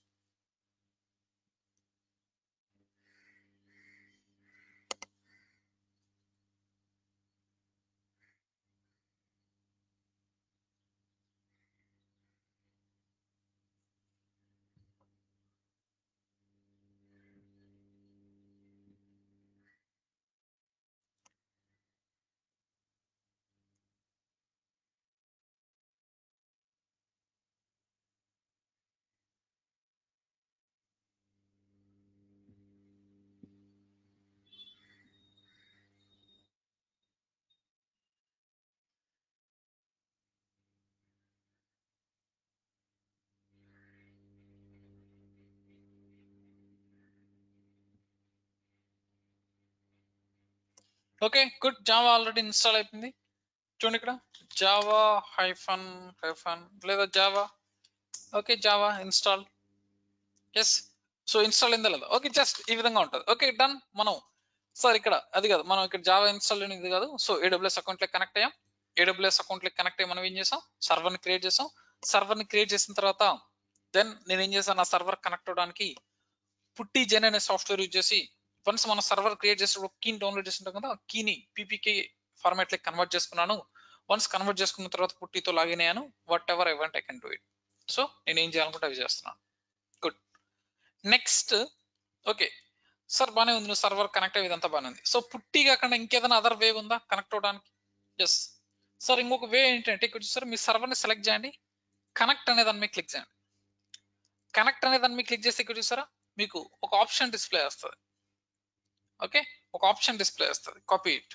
okay good Java already install అయిపోయింది చూడండి ఇక్కడ జావా హైఫన్ హైఫన్ లేదా Java okay Java install yes so install అయిందా లేదా ఓకే జస్ట్ ఈ విధంగా ఉంటుంది ఓకే డన్ మనం సార్ ఇక్కడ అది కాదు మనం ఇక్కడ జావా ఇన్స్టాల్ ఇది కాదు సో ఏడబ్ల్యూఎస్ అకౌంట్ లెక్క కనెక్ట్ అయ్యాం ఏడబ్ల్యూఎస్ అకౌంట్ లెక్క కనెక్ట్ అయ్యి మనం ఏం చేసాం సర్వర్ ని క్రియేట్ చేసాం సర్వర్ ని క్రియేట్ చేసిన తర్వాత దెన్ నేను ఏం చేశాను నా సర్వర్ కనెక్ట్ అవడానికి పుట్టి జెన్ అనే సాఫ్ట్వేర్ యూజ్ చేసి వన్స్ మన సర్వర్ క్రియేట్ చేసినప్పుడు కీని డౌన్లోడ్ చేస్తుంటాం కదా కీని పీపీకే ఫార్మాట్ లెక్క కన్వర్ట్ చేసుకున్నాను వన్స్ కన్వర్ట్ చేసుకున్న తర్వాత పుట్టితో లాగిన్ అయ్యాను whatever I want I can do it so నేను ఏం చేయాలనుకుంటే అవి చేస్తున్నాను గుడ్ నెక్స్ట్ ఓకే సార్ బాగానే ఉంది నువ్వు సర్వర్ కనెక్ట్ అయ్యి ఇదంతా బాగానే ఉంది సో పుట్టి కాకుండా ఇంకేదైనా అదర్ వే ఉందా కనెక్ట్ అవడానికి ఎస్ సార్ ఇంకొక వే ఏంటంటే ఇక్కడ సార్ మీ సర్వర్ని సెలెక్ట్ చేయండి కనెక్ట్ అనే దాన్ని మీద క్లిక్ చేయండి కనెక్ట్ అనే దాన్ని మీద క్లిక్ చేస్తే ఇక్కడ చూసారా మీకు ఒక ఆప్షన్ డిస్ప్లే వస్తుంది ఓకే ఒక ఆప్షన్ డిస్ప్లే వస్తుంది కాపీ ఇట్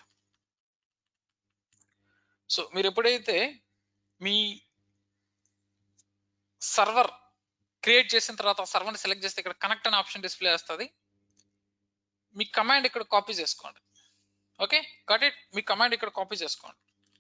సో మీరు ఎప్పుడైతే మీ సర్వర్ క్రియేట్ చేసిన తర్వాత సర్వర్ని సెలెక్ట్ చేస్తే ఇక్కడ కనెక్ట్ అనే ఆప్షన్ డిస్ప్లే వస్తుంది మీ కమాండ్ ఇక్కడ కాపీ చేసుకోండి ఓకే గట్ ఇట్ మీ కమాండ్ ఇక్కడ కాపీ చేసుకోండి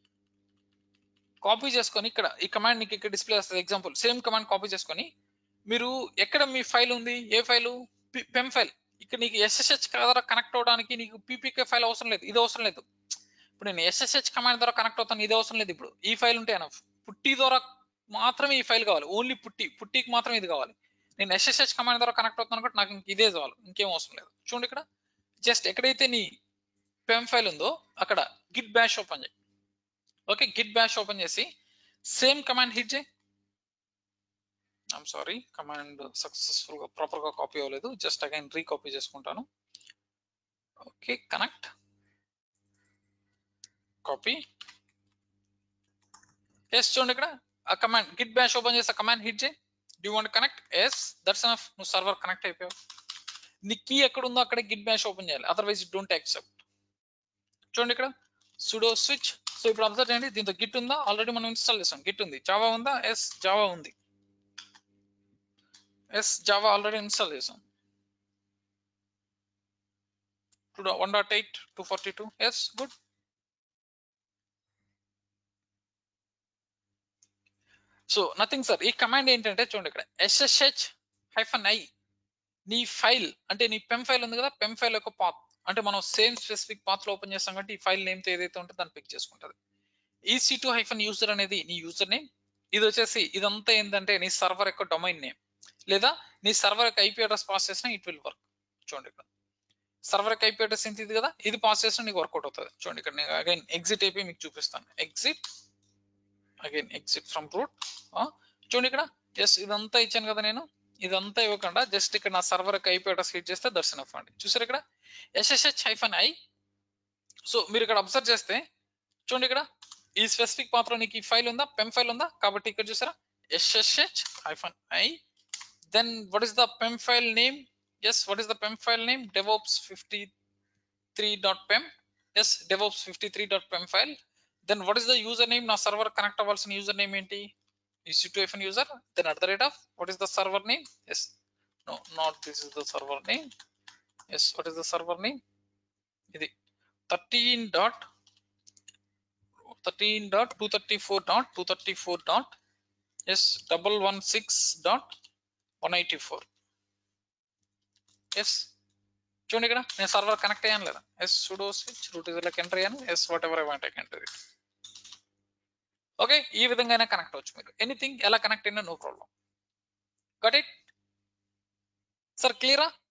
కాపీ చేసుకొని ఇక్కడ ఈ కమాండ్ నీకు ఇక్కడ డిస్ప్లే వస్తుంది ఎగ్జాంపుల్ సేమ్ కమాండ్ కాపీ చేసుకొని మీరు ఎక్కడ మీ ఫైల్ ఉంది ఏ ఫైలు పెమ్ ఫైల్ ఇక్కడ నీకు ఎస్ఎస్హెచ్ ద్వారా కనెక్ట్ అవడానికి నీకు పీపీకే ఫైల్ అవసరం లేదు ఇది అవసరం లేదు ఇప్పుడు నేను ఎస్ఎస్హెచ్ కమాండ్ ద్వారా కనెక్ట్ అవుతాను ఇది అవసరం లేదు ఇప్పుడు ఈ ఫైల్ ఉంటే అనఫ్ పుట్టి ద్వారా మాత్రమే ఈ ఫైల్ కావాలి ఓన్లీ పుట్టి పుట్టికి మాత్రమే ఇది కావాలి నేను ఎస్ఎస్హెచ్ కమాండ్ ద్వారా కనెక్ట్ అవుతాను కాబట్టి నాకు ఇంక ఇదే చాలు ఇంకేం అవసరం లేదు చూడండి ఇక్కడ జస్ట్ ఎక్కడైతే నీ పెమ్ ఫైల్ ఉందో అక్కడ గిట్ బ్యాష్ ఓపెన్ చేయి ఓకే గిట్ బ్యాష్ ఓపెన్ చేసి సేమ్ కమాండ్ హిట్ చేయి ఐమ్ సారీ కమాండ్ సక్సెస్ఫుల్ గా ప్రాపర్ గా కాపీ అవ్వలేదు జస్ట్ అగైన్ రీకాపీ చేసుకుంటాను ఓకే కనెక్ట్ కాపీ ఎస్ చూడండి ఇక్కడ ఆ కమాండ్ గిట్ బ్యాష్ ఓపెన్ చేసి ఆ కమాండ్ హిట్ చేయి do want connect yes that's enough నువ్వు సర్వర్ కనెక్ట్ అయిపోయావు నీ కీ ఎక్కడ ఉందో అక్కడే గిట్ బ్యాష్ ఓపెన్ చేయాలి అదర్వైజ్ డోంట్ యాక్సెప్ట్ చూడండి ఇక్కడ సుడో స్విచ్ సో ఇప్పుడు అబ్జర్వ్ చేయండి దీంతో గిట్ ఉందా ఆల్రెడీ మనం ఇన్స్టాల్ చేసాం గిట్ ఉంది జావా ఉందా ఎస్ జావా ఉంది ఎస్ జావా ఆల్రెడీ ఇన్స్టాల్ చేసాం two one dot eight two forty two yes good so nothing sir ఈ కమాండ్ ఏంటంటే చూడండి ఇక్కడ ఎస్ఎస్హెచ్ హైఫన్ ఐ నీ ఫైల్ అంటే నీ పెమ్ ఫైల్ ఉంది కదా పెమ్ ఫైల్ యొక్క పాత్ అంటే మనం సేమ్ స్పెసిఫిక్ పాత్ లో ఓపెన్ చేస్తాం కాబట్టి ఈ ఫైల్ నేమ్ తో ఏదైతే ఉంటుందో దాన్ని పిక్ చేసుకుంటది ఈసీ టూ హైఫన్ యూజర్ అనేది నీ యూజర్ నేమ్ ఇది వచ్చేసి ఇదంతా ఏంటంటే నీ సర్వర్ యొక్క డొమైన్ నేమ్ లేదా నీ సర్వర్ యొక్క ఐపీ అడ్రస్ పాస్ చేసినా ఇట్ విల్ వర్క్ చూడండి ఇక్కడ సర్వర్ యొక్క ఐపీ అడ్రస్ ఎంత ఇది కదా ఇది పాస్ చేసినా నీకు వర్కౌట్ అవుతుంది చూడండి ఇక్కడ నేను అగైన్ ఎగ్జిట్ అయిపోయి మీకు చూపిస్తాను exit again exit from root చూడండి ఇక్కడ ఎస్ ఇదంతా ఇచ్చాను కదా నేను ఇదంతా ఇవ్వకుండా జస్ట్ ఇక్కడ నా సర్వర్ యొక్క ఐపీ అడ్రస్ హిట్ చేస్తే దర్శనం అవ్వండి చూసారు ఇక్కడ ఎస్ఎస్హెచ్ హైఫన్ ఐ సో మీరు ఇక్కడ అబ్జర్వ్ చేస్తే చూడండి ఇక్కడ ఈ స్పెసిఫిక్ పాత్ర నీకు ఈ ఫైల్ ఉందా పెమ్ ఫైల్ ఉందా కాబట్టి ఇక్కడ చూసారా SSH hyphen I then what is the PEM file name yes what is the PEM file name DevOps fifty three dot PEM yes DevOps fifty three dot PEM file then what is the user name నా server connect అవ్వాల్సిన user name ఏంటి EC2FN user, then at the rate of what is the server name? Yes, no, not this is the server name. Yes, what is the server name? ఇది thirteen dot thirteen dot two thirty four dot two thirty four dot yes double one six dot one eighty four yes చూడండి ఇక్కడ నేను server connect అయ్యాను లేదా yes sudo switch root is enter అయ్యాను yes whatever I want I can do it okay ఈ విధంగా connect అవచ్చు మీరు ఎనీథింగ్ ఎలా కనెక్ట్ అయినా no problem got it sir క్లియరా